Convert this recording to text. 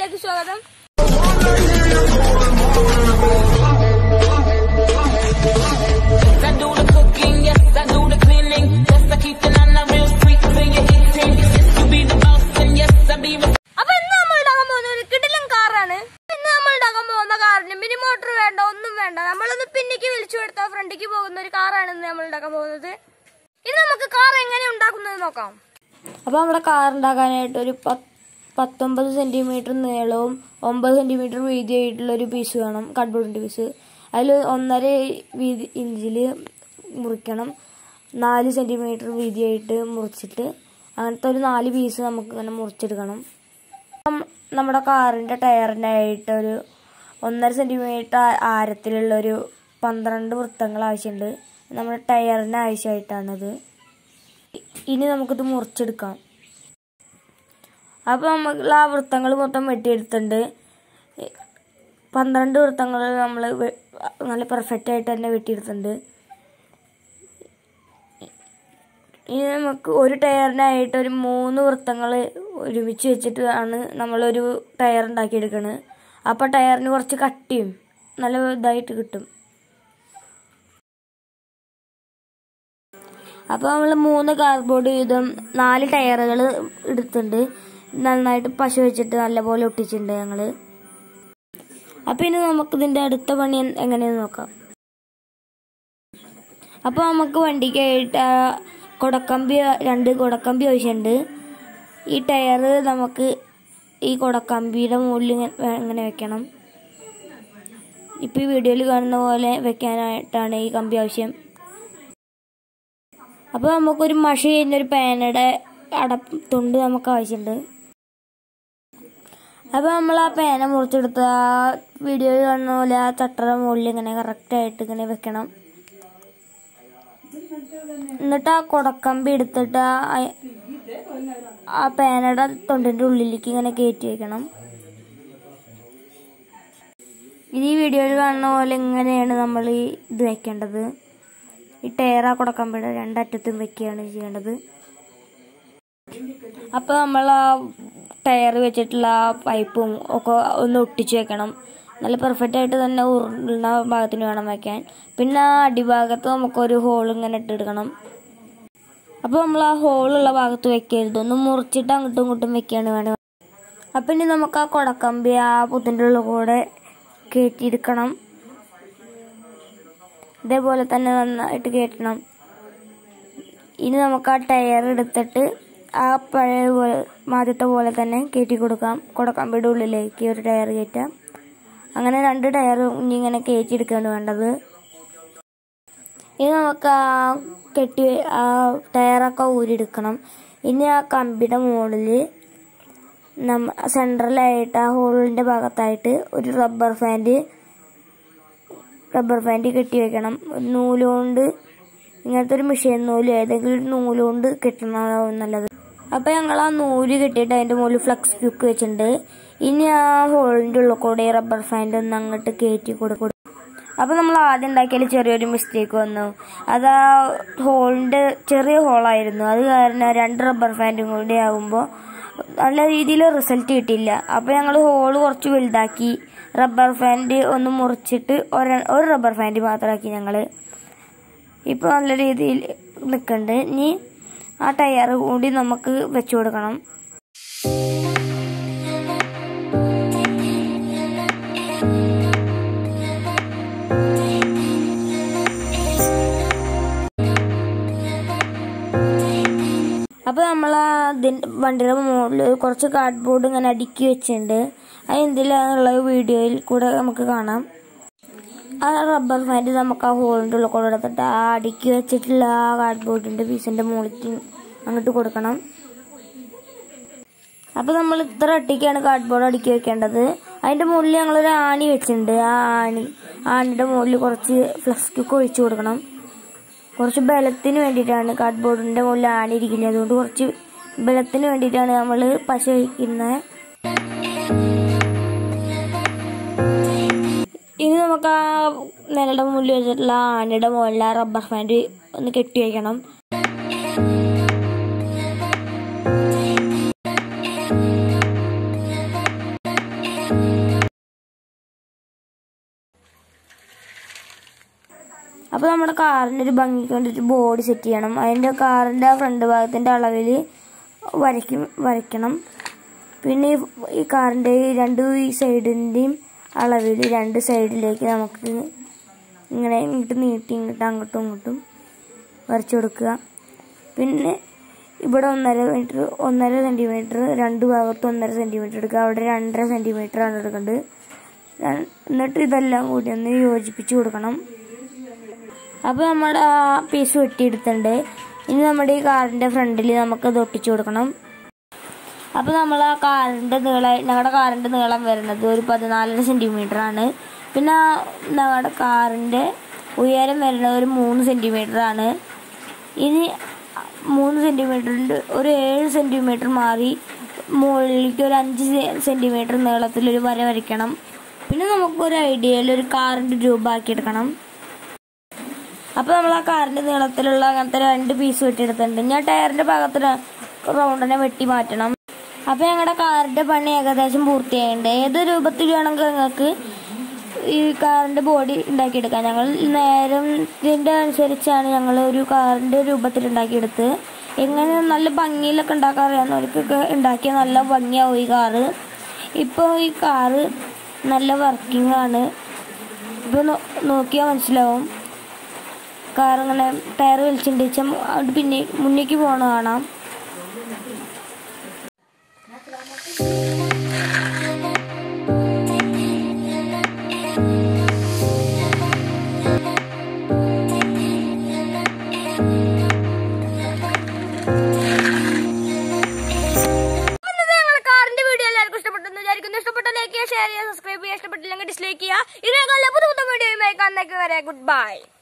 വീഡിയോയിലേക്ക് സ്വാഗതം I do the cooking, yes, I do the cleaning. Yes, I keep it on the real street when you're eating. Yes, you be the boss, and yes, I be അപ്പൊ ഇന്ന് നമ്മൾ ഉണ്ടാക്കാൻ പോകുന്ന ഒരു കിടിലൻ കാറാണ് ഇന്ന് നമ്മൾ ഉണ്ടാക്കാൻ പോകുന്ന കാറിന് മിനി മോട്ടർ വേണ്ട ഒന്നും വേണ്ട നമ്മളൊന്ന് പിന്നിക്ക് വിളിച്ചു കൊടുത്താൽ ഫ്രണ്ടിക്ക് പോകുന്ന ഒരു കാറാണ് ഇന്ന് നമ്മൾ ഉണ്ടാക്കാൻ പോകുന്നത് ഇനി നമുക്ക് കാർ എങ്ങനെ ഉണ്ടാക്കുന്നത് നോക്കാം അപ്പോൾ നമ്മുടെ കാർ ഉണ്ടാക്കാനായിട്ട് ഒരു പത്ത് പത്തൊമ്പത് സെൻറ്റിമീറ്റർ നീളവും ഒമ്പത് സെൻറ്റിമീറ്റർ വീതിയായിട്ടുള്ള ഒരു പീസ് വേണം കഡ്ബോർഡിൻ്റെ പീസ് അതിൽ ഒന്നര വീതി ഇഞ്ചിൽ മുറിക്കണം നാല് സെൻറ്റിമീറ്റർ വീതിയായിട്ട് മുറിച്ചിട്ട് അങ്ങനത്തെ ഒരു നാല് പീസ് നമുക്ക് ഇങ്ങനെ മുറിച്ചെടുക്കണം അപ്പം നമ്മുടെ കാറിൻ്റെ ടയറിനായിട്ട് ഒരു ഒന്നര സെൻറ്റിമീറ്റർ ആരത്തിലുള്ള ഒരു പന്ത്രണ്ട് വൃത്തങ്ങൾ ആവശ്യമുണ്ട് നമ്മുടെ ടയറിന് ആവശ്യമായിട്ടാണത് ഇനി നമുക്കിത് മുറിച്ചെടുക്കാം അപ്പോൾ നമ്മൾ ആ വൃത്തങ്ങൾ മൊത്തം വെട്ടിയെടുത്തിട്ടുണ്ട് പന്ത്രണ്ട് വൃത്തങ്ങൾ നമ്മൾ നല്ല പെർഫെക്റ്റ് ആയിട്ട് തന്നെ വെട്ടിയെടുത്തിട്ടുണ്ട് ഇനി നമുക്ക് ഒരു ടയറിനായിട്ട് ഒരു മൂന്ന് വൃത്തങ്ങൾ ഒരുമിച്ച് വെച്ചിട്ട് ആണ് നമ്മളൊരു ടയർ ഉണ്ടാക്കിയെടുക്കുന്നത് അപ്പോൾ ടയറിന് കുറച്ച് കട്ടിയും നല്ല ഇതായിട്ട് കിട്ടും അപ്പോൾ നമ്മൾ മൂന്ന് കാർഡ്ബോർഡ് വീതം നാല് ടയറുകൾ എടുത്തിട്ടുണ്ട് നന്നായിട്ട് പശ വെച്ചിട്ട് നല്ലപോലെ ഒട്ടിച്ചിട്ടുണ്ട് ഞങ്ങൾ അപ്പോൾ ഇനി നമുക്ക് ഇതിൻ്റെ അടുത്ത പണി എൻ- എങ്ങനെയെന്ന് നോക്കാം അപ്പോൾ നമുക്ക് വണ്ടിക്കായിട്ട് ആ കൊടക്കമ്പി രണ്ട് കൊടക്കമ്പി ആവശ്യമുണ്ട് ഈ ടയർ നമുക്ക് ഈ കൊടക്കമ്പിയുടെ മുകളിൽ ഇങ്ങനെ വേ- ഇങ്ങനെ വെക്കണം ഇപ്പോൾ ഈ വീഡിയോയിൽ കാണുന്ന പോലെ വെക്കാനായിട്ടാണ് ഈ കമ്പി ആവശ്യം അപ്പോൾ നമുക്കൊരു മഷി കഴിഞ്ഞൊരു പേനയുടെ അടത്തുണ്ട് നമുക്ക് ആവശ്യമുണ്ട് അപ്പോൾ നമ്മൾ ആ പേന മുറിച്ചെടുത്ത് ആ വീഡിയോയിൽ കാണുന്ന പോലെ ആ ചട്ടറ മുകളിൽ ഇങ്ങനെ കറക്റ്റായിട്ട് ഇങ്ങനെ വെക്കണം എന്നിട്ട് ആ കൊടക്കമ്പി എടുത്തിട്ട് ആ ആ പേനയുടെ തൊണ്ടിൻ്റെ ഉള്ളിലേക്ക് ഇങ്ങനെ കയറ്റി വെക്കണം ഇത് ഈ വീഡിയോയിൽ കാണുന്ന പോലെ ഇങ്ങനെയാണ് നമ്മൾ ഈ ഇത് വെക്കേണ്ടത് ഈ ടയർ ആ കുടക്കമ്പിയുടെ രണ്ടറ്റത്തും വെക്കുകയാണ് ചെയ്യേണ്ടത് അപ്പോൾ നമ്മൾ ആ ടയർ വെച്ചിട്ടുള്ള ആ പൈപ്പും ഒക്കെ ഒന്ന് ഒട്ടിച്ച് വെക്കണം നല്ല പെർഫെക്റ്റ് ആയിട്ട് തന്നെ ഉരുളുന്ന ഭാഗത്തിന് വേണം വെക്കാൻ പിന്നെ ആ അടിഭാഗത്ത് നമുക്കൊരു ഹോൾ ഇങ്ങനെ ഇട്ടെടുക്കണം അപ്പോൾ നമ്മൾ ആ ഹോളുള്ള ഭാഗത്ത് വെക്കരുത് ഒന്ന് മുറിച്ചിട്ട് അങ്ങോട്ടും ഇങ്ങോട്ടും വെക്കുകയാണ് വേണം അപ്പം ഇനി നമുക്ക് ആ കുടക്കമ്പി ആ പുത്തിൻ്റെ ഉള്ളിൽ കൂടെ കയറ്റിയെടുക്കണം ഇതേപോലെ തന്നെ നന്നായിട്ട് കയറ്റണം ഇനി നമുക്ക് ആ ടയർ എടുത്തിട്ട് ആ പഴയ പോലെ ആദ്യത്തെ പോലെ തന്നെ കയറ്റി കൊടുക്കാം കുടക്കമ്പിയുടെ ഉള്ളിലേക്ക് ഒരു ടയർ കയറ്റാം അങ്ങനെ രണ്ട് ടയറും ഇനി ഇങ്ങനെ കയറ്റിയെടുക്കുകയാണ് വേണ്ടത് ഇനി നമുക്ക് ആ കെട്ടി ആ ടയറൊക്കെ ഊരിയെടുക്കണം ഇനി ആ കമ്പിയുടെ മുകളിൽ നമ്മ സെൻട്രലായിട്ട് ആ ഹോളിൻ്റെ ഭാഗത്തായിട്ട് ഒരു റബ്ബർ ഫാൻറ്റ് റബ്ബർ ബാൻഡ് കെട്ടി വെക്കണം ഒരു നൂലുകൊണ്ട് ഇങ്ങനത്തെ ഒരു മിഷീൻ നൂല് ഏതെങ്കിലും ഒരു നൂലുകൊണ്ട് കെട്ടണതാവും നല്ലത് അപ്പം ഞങ്ങൾ ആ നൂല് കെട്ടിയിട്ട് അതിൻ്റെ മുകളിൽ ഫ്ലക്സ് ക്യൂക്ക് വെച്ചിട്ടുണ്ട് ഇനി ആ ഹോളിൻ്റെ ഉള്ളിൽ കൂടെ ഈ റബ്ബർ ഫാൻഡ് ഒന്ന് അങ്ങോട്ട് കയറ്റി കൊടുക്കും അപ്പം നമ്മൾ ആദ്യം ഉണ്ടാക്കിയതിൽ ചെറിയൊരു മിസ്റ്റേക്ക് വന്നു അത് ആ ഹോളിൻ്റെ ചെറിയ ഹോളായിരുന്നു അത് കാരണം രണ്ട് റബ്ബർ ഫാൻറ്റും കൂടി ആകുമ്പോൾ നല്ല രീതിയിൽ റിസൾട്ട് കിട്ടിയില്ല അപ്പോൾ ഞങ്ങൾ ഹോള് കുറച്ച് വലുതാക്കി റബ്ബർ ഫാൻറ്റ് ഒന്ന് മുറിച്ചിട്ട് ഒരു ഒരു റബ്ബർ ഫാൻറ്റ് മാത്രമാക്കി ഞങ്ങൾ ഇപ്പോൾ നല്ല രീതിയിൽ നിൽക്കുന്നുണ്ട് ഇനി ആ ടയർ കൂടി നമുക്ക് വെച്ചു കൊടുക്കണം അപ്പോൾ നമ്മൾ ആ ഇതിൻ്റെ വണ്ടിയുടെ മുകളിൽ കുറച്ച് കാർഡ്ബോർഡ് ഇങ്ങനെ അടുക്കി വെച്ചിട്ടുണ്ട് അത് എന്തിലുള്ള വീഡിയോയിൽ കൂടെ നമുക്ക് കാണാം ആ റബ്ബർ ബാൻഡ് നമുക്ക് ആ ഹോളിൻ്റെ ഉള്ളിൽ കൂടെ എടുത്തിട്ട് ആ അടുക്കി വെച്ചിട്ടുള്ള ആ കാർഡ്ബോർഡിൻ്റെ പീസിൻ്റെ മുകളിലേക്ക് അങ്ങോട്ട് കൊടുക്കണം അപ്പോൾ നമ്മൾ ഇത്ര അട്ടിക്കാണ് കാർഡ്ബോർഡ് അടുക്കി വെക്കേണ്ടത് അതിൻ്റെ മുകളിൽ ഞങ്ങളൊരു ആണി വെച്ചിട്ടുണ്ട് ആ ആണി ആണിയുടെ മുകളിൽ കുറച്ച് ഫ്ലക്സ് ക്യൂക്ക് ഒഴിച്ചു കൊടുക്കണം കുറച്ച് ബലത്തിന് വേണ്ടിയിട്ടാണ് കാർഡ്ബോർഡിൻ്റെ മുകളിൽ ആണി ഇരിക്കുന്നത് അതുകൊണ്ട് കുറച്ച് ബലത്തിന് വേണ്ടിയിട്ടാണ് നമ്മൾ പശ വയ്ക്കുന്നത് ഇനി നമുക്ക് ആ നിലയുടെ മുന്നിൽ വെച്ചിട്ടുള്ള ആ ആനയുടെ മുകളിൽ ആ റബ്ബർ ബാൻഡ് ഒന്ന് കെട്ടി വയ്ക്കണം അപ്പോൾ നമ്മുടെ കാറിൻ്റെ ഒരു ഭംഗിക്ക് വേണ്ടിയിട്ട് ബോഡി സെറ്റ് ചെയ്യണം അതിൻ്റെ കാറിൻ്റെ ഫ്രണ്ട് ഭാഗത്തിൻ്റെ അളവിൽ വരയ്ക്കും വരയ്ക്കണം പിന്നെ ഈ- ഈ കാറിൻ്റെ ഈ രണ്ട് ഈ സൈഡിൻ്റെയും അളവിൽ രണ്ട് സൈഡിലേക്ക് നമുക്ക് ഇങ്ങനെ ഇങ്ങോട്ട് നീട്ടി ഇങ്ങോട്ട് അങ്ങോട്ടും ഇങ്ങോട്ടും വരച്ചു കൊടുക്കുക പിന്നെ ഇവിടെ ഒന്നര മീറ്റർ ഒന്നര സെൻറ്റിമീറ്റർ രണ്ട് ഭാഗത്ത് ഒന്നര സെൻറ്റിമീറ്റർ എടുക്കുക അവിടെ രണ്ടര സെൻറ്റിമീറ്റർ ആണ് എടുക്കേണ്ടത് ര- എന്നിട്ട് ഇതെല്ലാം കൂടി ഒന്ന് യോജിപ്പിച്ച് കൊടുക്കണം അപ്പോൾ നമ്മുടെ ആ പീസ് വെട്ടിയെടുത്തിട്ടുണ്ട് ഇനി നമ്മുടെ ഈ കാറിൻ്റെ ഫ്രണ്ടിൽ നമുക്ക് ഇത് ഒട്ടിച്ചു കൊടുക്കണം അപ്പോൾ നമ്മൾ ആ കാറിൻ്റെ നീളം ഞങ്ങളുടെ കാറിൻ്റെ നീളം വരുന്നത് ഒരു പതിനാലര സെൻറ്റിമീറ്റർ ആണ് പിന്നെ ആ ഞങ്ങളുടെ കാറിൻ്റെ ഉയരം വരുന്നത് ഒരു മൂന്ന് സെൻറ്റിമീറ്റർ ആണ് ഇനി മൂന്ന് സെൻറ്റിമീറ്ററിൻ്റെ ഒരു ഏഴ് സെൻറ്റിമീറ്റർ മാറി മുകളിലേക്ക് ഒരു അഞ്ച് സെൻറ്റിമീറ്റർ നീളത്തിലൊരു വര വരയ്ക്കണം പിന്നെ നമുക്കൊരു ഐഡിയയിൽ ഒരു കാറിൻ്റെ രൂപമാക്കിയെടുക്കണം അപ്പോൾ നമ്മൾ ആ കാറിൻ്റെ നീളത്തിലുള്ള അങ്ങനത്തെ രണ്ട് പീസ് വെട്ടിയെടുത്തിട്ടുണ്ട് ഞാൻ ടയറിൻ്റെ ഭാഗത്ത് റൗണ്ടിനെ വെട്ടി മാറ്റണം അപ്പോൾ ഞങ്ങളുടെ കാറിൻ്റെ പണി ഏകദേശം പൂർത്തിയായിട്ടുണ്ട് ഏത് രൂപത്തിൽ വേണമെങ്കിൽ നിങ്ങൾക്ക് ഈ കാറിൻ്റെ ബോഡി ഉണ്ടാക്കിയെടുക്കാം ഞങ്ങൾ നേരത്തിൻ്റെ അനുസരിച്ചാണ് ഞങ്ങൾ ഒരു കാറിൻ്റെ രൂപത്തിൽ ഉണ്ടാക്കിയെടുത്ത് എങ്ങനെ നല്ല ഭംഗിയിലൊക്കെ ഉണ്ടാക്കാൻ അറിയാവുന്നവർക്കൊക്കെ ഉണ്ടാക്കിയ നല്ല ഭംഗിയാവും ഈ കാറ് ഇപ്പോൾ ഈ കാറ് നല്ല വർക്കിംഗ് ആണ് ഇപ്പോൾ നോക്കിയാൽ മനസ്സിലാവും കാർ ഇങ്ങനെ ടയർ വലിച്ചിട്ട് അവിടെ പിന്നെ മുന്നേക്ക് പോകണ കാണാം ഇന്നത്തെ ഞങ്ങളുടെ കാറിന്റെ വീഡിയോ എല്ലാവർക്കും ഇഷ്ടപ്പെട്ടെന്ന് വിചാരിക്കുന്നു ഇഷ്ടപ്പെട്ട ലൈക്ക് ചെയ്യുക ഷെയർ ചെയ്യുക സബ്സ്ക്രൈബ് ചെയ്യുക ഇഷ്ടപ്പെട്ടില്ലെങ്കിൽ ഡിസ്ലൈക്ക് ചെയ്യുക ഇതിനേക്കാളും പുതു പുതു വീഡിയോയുമായി കാണുന്നേക്ക് വരെ ഗുഡ് ബൈ